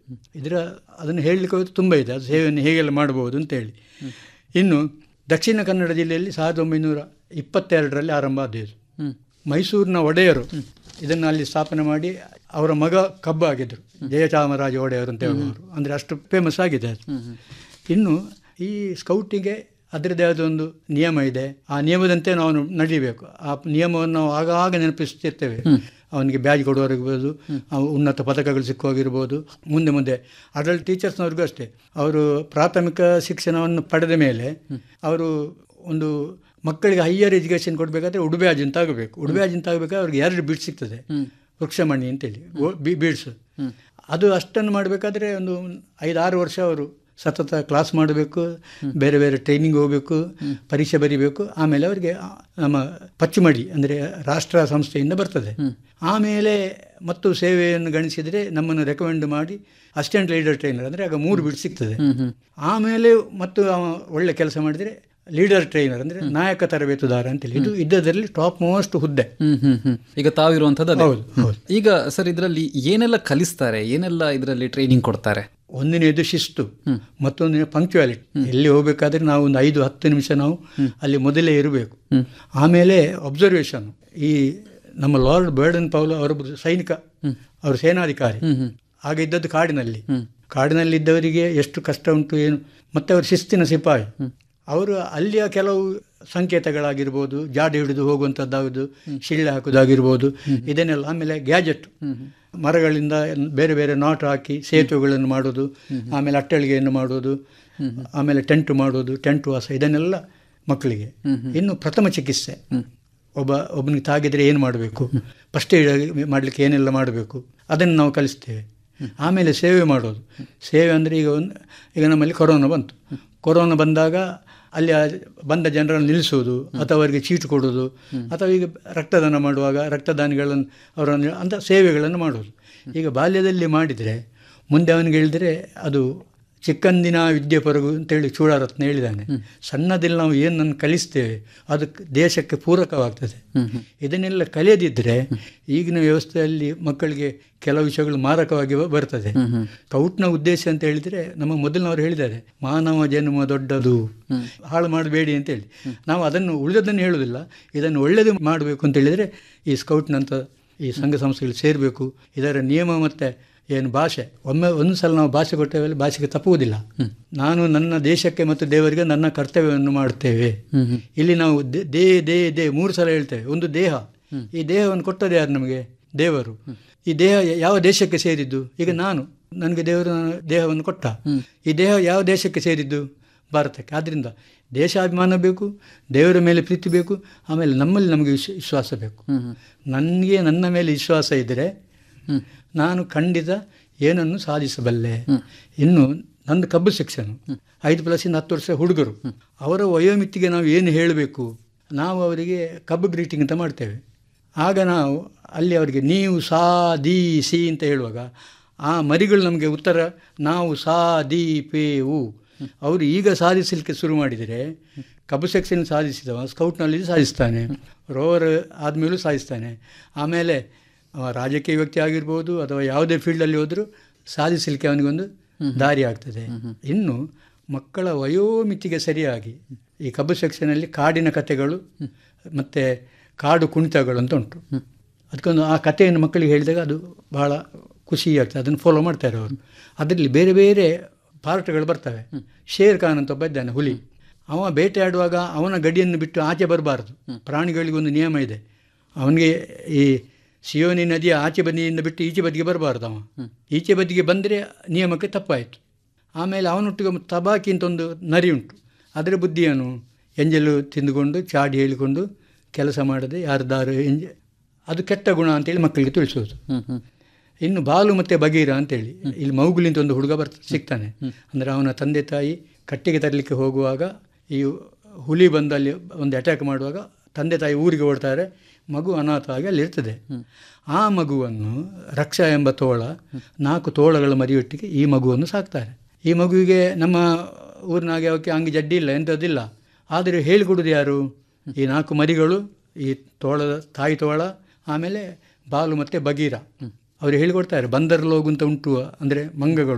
ಇದರ ಅದನ್ನು ಹೇಳಲಿಕ್ಕೆ ಹೋದ್ರೆ ತುಂಬ ಇದೆ ಅದು ಸೇವೆಯನ್ನು ಹೇಗೆಲ್ಲ ಮಾಡ್ಬೋದು ಅಂತೇಳಿ ಇನ್ನು ದಕ್ಷಿಣ ಕನ್ನಡ ಜಿಲ್ಲೆಯಲ್ಲಿ ಸಾವಿರದ ಒಂಬೈನೂರ ಇಪ್ಪತ್ತೆರಡರಲ್ಲಿ ಆರಂಭ ಆದದ್ದು ಹ್ಮ್. ಮೈಸೂರಿನ ಒಡೆಯರು ಇದನ್ನು ಅಲ್ಲಿ ಸ್ಥಾಪನೆ ಮಾಡಿ ಅವರ ಮಗ ಕಬ್ಬು ಆಗಿದ್ದರು ಜಯಚಾಮರಾಜ ಒಡೆಯರು ಅಂತ ಹೇಳುವವರು ಅಂದರೆ ಅಷ್ಟು ಫೇಮಸ್ ಆಗಿದೆ ಅದು ಇನ್ನು ಈ ಸ್ಕೌಟಿಗೆ ಅದರದೇ ಆದ ಒಂದು ನಿಯಮ ಇದೆ ಆ ನಿಯಮದಂತೆ ನಾವು ನಡೀಬೇಕು ಆ ನಿಯಮವನ್ನು ನಾವು ಆಗಾಗ ನೆನಪಿಸ್ತಿರ್ತೇವೆ ಅವನಿಗೆ ಬ್ಯಾಜ್ ಕೊಡುವವರಿರ್ಬೋದು ಅವ ಉನ್ನತ ಪದಕಗಳು ಸಿಕ್ಕುವಾಗಿರ್ಬೋದು ಮುಂದೆ ಮುಂದೆ ಅಡಲ್ಟ್ ಟೀಚರ್ಸ್ನವ್ರಿಗೂ ಅಷ್ಟೇ ಅವರು ಪ್ರಾಥಮಿಕ ಶಿಕ್ಷಣವನ್ನು ಪಡೆದ ಮೇಲೆ ಅವರು ಒಂದು ಮಕ್ಕಳಿಗೆ ಹೈಯರ್ ಎಜುಕೇಷನ್ ಕೊಡಬೇಕಾದ್ರೆ ಉಡುಬ್ಯಾಜ್ ಅಂತ ಆಗಬೇಕು ಉಡುಬ್ಯಾಜ್ ಅಂತ ಆಗಬೇಕಾದ್ರೆ ಅವ್ರಿಗೆ ಎರಡು ಬೀಡ್ ಸಿಗ್ತದೆ ವೃಕ್ಷಮಣಿ ಅಂತೇಳಿ ಬೀಡ್ಸ್ ಅದು ಅಷ್ಟನ್ನು ಮಾಡಬೇಕಾದ್ರೆ ಒಂದು ಐದಾರು ವರ್ಷ ಅವರು ಸತತ ಕ್ಲಾಸ್ ಮಾಡಬೇಕು ಬೇರೆ ಬೇರೆ ಟ್ರೈನಿಂಗ್ ಹೋಗಬೇಕು ಪರೀಕ್ಷೆ ಬರಿಬೇಕು ಆಮೇಲೆ ಅವರಿಗೆ ಆ, ನಮ್ಮ ಪಚ್ಚುಮಡಿ ಅಂದರೆ ರಾಷ್ಟ್ರ ಸಂಸ್ಥೆಯಿಂದ ಬರ್ತದೆ ಆಮೇಲೆ ಮತ್ತು ಸೇವೆಯನ್ನು ಗಣಿಸಿದರೆ ನಮ್ಮನ್ನು ರೆಕಮೆಂಡ್ ಮಾಡಿ ಅಸಿಸ್ಟೆಂಟ್ ಲೀಡರ್ ಟ್ರೈನರ್ ಅಂದರೆ ಆಗ ಮೂರು ಬಿಡ್ ಸಿಗ್ತದೆ ಆಮೇಲೆ ಮತ್ತು ಅವ ಒಳ್ಳೆ ಕೆಲಸ ಮಾಡಿದರೆ ಲೀಡರ್ ಟ್ರೈನರ್ ಅಂದರೆ ನಾಯಕ ತರಬೇತುದಾರ ಅಂತೇಳಿ ಇದು ಇದ್ದದರಲ್ಲಿ ಟಾಪ್ ಮೋಸ್ಟ್ ಹುದ್ದೆ ಹ್ಮ್ ಹ್ಮ್ ಹ್ಮ್ ಈಗ ತಾವಿರುವಂತದ್ದು ಅದೇ ಹೌದು, ಹೌದು. ಈಗ ಸರ್ ಇದರಲ್ಲಿ ಏನೆಲ್ಲ ಕಲಿಸ್ತಾರೆ ಏನೆಲ್ಲ ಇದರಲ್ಲಿ ಟ್ರೈನಿಂಗ್ ಕೊಡ್ತಾರೆ ಒಂದನೇದು ಶಿಸ್ತು ಮತ್ತೊಂದಿನ ಪಂಕ್ಚುಯಾಲಿಟಿ ಎಲ್ಲಿ ಹೋಗಬೇಕಾದ್ರೆ ನಾವು ಒಂದು ಐದು ಹತ್ತು ನಿಮಿಷ ನಾವು ಅಲ್ಲಿ ಮೊದಲೇ ಇರಬೇಕು ಆಮೇಲೆ ಅಬ್ಸರ್ವೇಷನ್ ಈ ನಮ್ಮ ಲಾರ್ಡ್ ಬರ್ಡನ್ ಪೌಲ್ ಅವರೊಬ್ಬರು ಸೈನಿಕ ಅವರು ಸೇನಾಧಿಕಾರಿ ಆಗ ಇದ್ದದ್ದು ಕಾಡಿನಲ್ಲಿ ಕಾಡಿನಲ್ಲಿದ್ದವರಿಗೆ ಎಷ್ಟು ಕಷ್ಟ ಉಂಟು ಏನು ಮತ್ತೆ ಅವರು ಶಿಸ್ತಿನ ಸಿಪಾಯಿ ಅವರು ಅಲ್ಲಿಯ ಕೆಲವು ಸಂಕೇತಗಳಾಗಿರ್ಬೋದು ಜಾಡಿ ಹಿಡಿದು ಹೋಗುವಂಥದ್ದಾಗುದು ಶಿಳ್ಳೆ ಹಾಕೋದಾಗಿರ್ಬೋದು ಇದನ್ನೆಲ್ಲ ಆಮೇಲೆ ಗ್ಯಾಜೆಟ್ ಮರಗಳಿಂದ ಬೇರೆ ಬೇರೆ ನಾಟ್ ಹಾಕಿ ಸೇತುವೆಗಳನ್ನು ಮಾಡೋದು ಆಮೇಲೆ ಅಟ್ಟಳಿಗೆಯನ್ನು ಮಾಡೋದು ಆಮೇಲೆ ಟೆಂಟ್ ಮಾಡೋದು ಟೆಂಟ್ ವಾಸ ಇದನ್ನೆಲ್ಲ ಮಕ್ಕಳಿಗೆ ಇನ್ನು ಪ್ರಥಮ ಚಿಕಿತ್ಸೆ ಒಬ್ಬ ಒಬ್ಬನಿಗೆ ತಾಗಿದ್ರೆ ಏನು ಮಾಡಬೇಕು ಫಸ್ಟ್ ಏಡ್ ಮಾಡಲಿಕ್ಕೆ ಏನೆಲ್ಲ ಮಾಡಬೇಕು ಅದನ್ನು ನಾವು ಕಲಿಸ್ತೇವೆ ಆಮೇಲೆ ಸೇವೆ ಮಾಡೋದು ಸೇವೆ ಅಂದರೆ ಈಗ ಒಂದು ಈಗ ನಮ್ಮಲ್ಲಿ ಕೊರೋನಾ ಬಂತು ಕೊರೋನಾ ಬಂದಾಗ ಅಲ್ಲಿ ಆ ಬಂದ ಜನರನ್ನು ನಿಲ್ಲಿಸೋದು ಅಥವಾ ಅವರಿಗೆ ಚೀಟು ಕೊಡೋದು ಅಥವಾ ಈಗ ರಕ್ತದಾನ ಮಾಡುವಾಗ ರಕ್ತದಾನಿಗಳನ್ನು ಅವರನ್ನು ಅಂತ ಸೇವೆಗಳನ್ನು ಮಾಡೋದು ಈಗ ಬಾಲ್ಯದಲ್ಲಿ ಮಾಡಿದರೆ ಮುಂದೆ ಅವನಿಗೆ ಹೇಳಿದರೆ ಅದು ಚಿಕ್ಕಂದಿನ ವಿದ್ಯೆ ಪರಗು ಅಂತೇಳಿ ಚೂಡಾರತ್ನ ಹೇಳಿದ್ದಾನೆ ಸಣ್ಣದಲ್ಲಿ ನಾವು ಏನನ್ನು ಕಲಿಸ್ತೇವೆ ಅದು ದೇಶಕ್ಕೆ ಪೂರಕವಾಗ್ತದೆ ಇದನ್ನೆಲ್ಲ ಕಲಿಯದಿದ್ದರೆ ಈಗಿನ ವ್ಯವಸ್ಥೆಯಲ್ಲಿ ಮಕ್ಕಳಿಗೆ ಕೆಲವು ವಿಷಯಗಳು ಮಾರಕವಾಗಿ ಬ- ಬರ್ತದೆ ಕೌಟ್ನ ಉದ್ದೇಶ ಅಂತ ಹೇಳಿದರೆ ನಮ್ಮ ಮೊದಲಿನವರು ಹೇಳಿದ್ದಾರೆ ಮಾನವ ಜನ್ಮ ದೊಡ್ಡದು ಹಾಳು ಮಾಡಬೇಡಿ ಅಂತೇಳಿ ನಾವು ಅದನ್ನು ಉಳಿದದನ್ನು ಹೇಳುವುದಿಲ್ಲ ಇದನ್ನು ಒಳ್ಳೆಯದು ಮಾಡಬೇಕು ಅಂತ ಹೇಳಿದರೆ ಈ ಸ್ಕೌಟ್ನಂಥ ಈ ಸಂಘ ಸಂಸ್ಥೆಗಳು ಸೇರಬೇಕು ಇದರ ನಿಯಮ ಮತ್ತು ಏನು ಭಾಷೆ ಒಮ್ಮೆ ಒಂದು ಸಲ ನಾವು ಭಾಷೆ ಕೊಟ್ಟೇವೆ ಭಾಷೆಗೆ ತಪ್ಪುವುದಿಲ್ಲ ನಾನು ನನ್ನ ದೇಶಕ್ಕೆ ಮತ್ತು ದೇವರಿಗೆ ನನ್ನ ಕರ್ತವ್ಯವನ್ನು ಮಾಡುತ್ತೇವೆ ಇಲ್ಲಿ ನಾವು ದೇ- ದೇ ದೇ ದೇ ಮೂರು ಸಲ ಹೇಳ್ತೇವೆ ಒಂದು ದೇಹ ಈ ದೇಹವನ್ನು ಕೊಟ್ಟದ್ದು ಯಾರು ನಮಗೆ ದೇವರು ಈ ದೇಹ ಯಾವ ದೇಶಕ್ಕೆ ಸೇರಿದ್ದು ಈಗ ನಾನು ನನಗೆ ದೇವರು ನನ್ನ ದೇಹವನ್ನು ಕೊಟ್ಟ ಈ ದೇಹ ಯಾವ ದೇಶಕ್ಕೆ ಸೇರಿದ್ದು ಭಾರತಕ್ಕೆ ಆದ್ದರಿಂದ ದೇಶಾಭಿಮಾನ ಬೇಕು ದೇವರ ಮೇಲೆ ಪ್ರೀತಿ ಬೇಕು ಆಮೇಲೆ ನಮ್ಮಲ್ಲಿ ನಮಗೆ ವಿಶ್ವ ವಿಶ್ವಾಸ ಬೇಕು ನನಗೆ ನನ್ನ ಮೇಲೆ ವಿಶ್ವಾಸ ಇದ್ದರೆ ನಾನು ಖಂಡಿತ ಏನನ್ನು ಸಾಧಿಸಬಲ್ಲೆ ಇನ್ನು ನಂದು ಕಬ್ಬು ಸೆಕ್ಷನ್ ಐದು ಪ್ಲಸ್ಸಿಂದ ಹತ್ತು ವರ್ಷ ಹುಡುಗರು ಅವರ ವಯೋಮಿತಿಗೆ ನಾವು ಏನು ಹೇಳಬೇಕು ನಾವು ಅವರಿಗೆ ಕಬ್ಬು ಗ್ರೀಟಿಂಗ್ ಅಂತ ಮಾಡ್ತೇವೆ ಆಗ ನಾವು ಅಲ್ಲಿ ಅವರಿಗೆ ನೀವು ಸಾ ದಿ ಸಿ ಅಂತ ಹೇಳುವಾಗ ಆ ಮರಿಗಳು ನಮಗೆ ಉತ್ತರ ನಾವು ಸಾ ದಿ ಪೇ ಉ ಅವರು ಈಗ ಸಾಧಿಸಲಿಕ್ಕೆ ಶುರು ಮಾಡಿದರೆ ಕಬ್ಬು ಸೆಕ್ಷನ್ ಸಾಧಿಸಿದವ ಸ್ಕೌಟ್ನಲ್ಲಿ ಸಾಧಿಸ್ತಾನೆ ರೋವರ್ ಆದಮೇಲೂ ಸಾಧಿಸ್ತಾನೆ ಆಮೇಲೆ ಅವ ರಾಜಕೀಯ ವ್ಯಕ್ತಿ ಆಗಿರ್ಬೋದು ಅಥವಾ ಯಾವುದೇ ಫೀಲ್ಡಲ್ಲಿ ಹೋದರೂ ಸಾಧಿಸಲಿಕ್ಕೆ ಅವನಿಗೊಂದು ದಾರಿ ಆಗ್ತದೆ ಇನ್ನು ಮಕ್ಕಳ ವಯೋಮಿತಿಗೆ ಸರಿಯಾಗಿ ಈ ಕಬ್ಬು ಸೆಕ್ಷನಲ್ಲಿ ಕಾಡಿನ ಕಥೆಗಳು ಮತ್ತು ಕಾಡು ಕುಣಿತಗಳು ಅಂತ ಉಂಟು ಅದಕ್ಕೊಂದು ಆ ಕಥೆಯನ್ನು ಮಕ್ಕಳಿಗೆ ಹೇಳಿದಾಗ ಅದು ಬಹಳ ಖುಷಿ ಆಗ್ತದೆ ಅದನ್ನು ಫಾಲೋ ಮಾಡ್ತಾರೆ ಅವರು ಅದರಲ್ಲಿ ಬೇರೆ ಬೇರೆ ಪಾರ್ಟ್ಗಳು ಬರ್ತವೆ ಶೇರ್ ಖಾನ್ ಅಂತ ಒಬ್ಬ ಇದ್ದಾನೆ ಹುಲಿ ಅವ ಬೇಟೆಯಾಡುವಾಗ ಅವನ ಗಡಿಯನ್ನು ಬಿಟ್ಟು ಆಚೆ ಬರಬಾರ್ದು ಪ್ರಾಣಿಗಳಿಗೊಂದು ನಿಯಮ ಇದೆ ಅವನಿಗೆ ಈ ಸಿಯೋನಿ ನದಿಯ ಆಚೆ ಬದಿಯಿಂದ ಬಿಟ್ಟು ಈಚೆ ಬದಿಗೆ ಬರಬಾರ್ದು ಅವ ಈಚೆ ಬದಿಗೆ ಬಂದರೆ ನಿಯಮಕ್ಕೆ ತಪ್ಪಾಯಿತು ಆಮೇಲೆ ಅವನೊಟ್ಟಿಗೆ ಒಂದು ತಬಾಕಿ ಅಂತ ಒಂದು ನರಿ ಉಂಟು ಅದರ ಬುದ್ಧಿಯನ್ನು ಎಂಜಲು ತಿಂದುಕೊಂಡು ಚಾಡಿ ಹೇಳಿಕೊಂಡು ಕೆಲಸ ಮಾಡದೆ ಯಾರ್ದಾರು ಎಂಜ ಅದು ಕೆಟ್ಟ ಗುಣ ಅಂತೇಳಿ ಮಕ್ಕಳಿಗೆ ತಿಳಿಸೋದು ಇನ್ನು ಬಾಲು ಮತ್ತು ಬಗೀರ ಅಂತೇಳಿ ಇಲ್ಲಿ ಮೌಗುಲಿ ಅಂತ ಒಂದು ಹುಡುಗ ಬರ್ತ ಸಿಗ್ತಾನೆ ಅಂದರೆ ಅವನ ತಂದೆ ತಾಯಿ ಕಟ್ಟಿಗೆ ತರಲಿಕ್ಕೆ ಹೋಗುವಾಗ ಈ ಹುಲಿ ಬಂದು ಅಲ್ಲಿ ಒಂದು ಅಟ್ಯಾಕ್ ಮಾಡುವಾಗ ತಂದೆ ತಾಯಿ ಊರಿಗೆ ಓಡ್ತಾರೆ ಮಗು ಅನಾಥವಾಗಿ ಅಲ್ಲಿ ಇರ್ತದೆ ಆ ಮಗುವನ್ನು ರಕ್ಷಾ ಎಂಬ ತೋಳ ನಾಲ್ಕು ತೋಳಗಳ ಮರಿಯೊಟ್ಟಿಗೆ ಈ ಮಗುವನ್ನು ಸಾಕ್ತಾರೆ ಈ ಮಗುವಿಗೆ ನಮ್ಮ ಊರಿನಾಗೆ ಅವಕ್ಕೆ ಹಂಗೆ ಜಡ್ಡಿ ಇಲ್ಲ ಎಂಥದ್ದಿಲ್ಲ ಆದರೆ ಹೇಳಿಕೊಡೋದು ಯಾರು ಈ ನಾಲ್ಕು ಮರಿಗಳು ಈ ತೋಳದ ತಾಯಿ ತೋಳ ಆಮೇಲೆ ಬಾಲು ಮತ್ತು ಬಗೀರ ಅವರು ಹೇಳಿಕೊಡ್ತಾರೆ ಬಂದರ್ ಲೋಗು ಅಂತ ಉಂಟು ಅಂದರೆ ಮಂಗಗಳು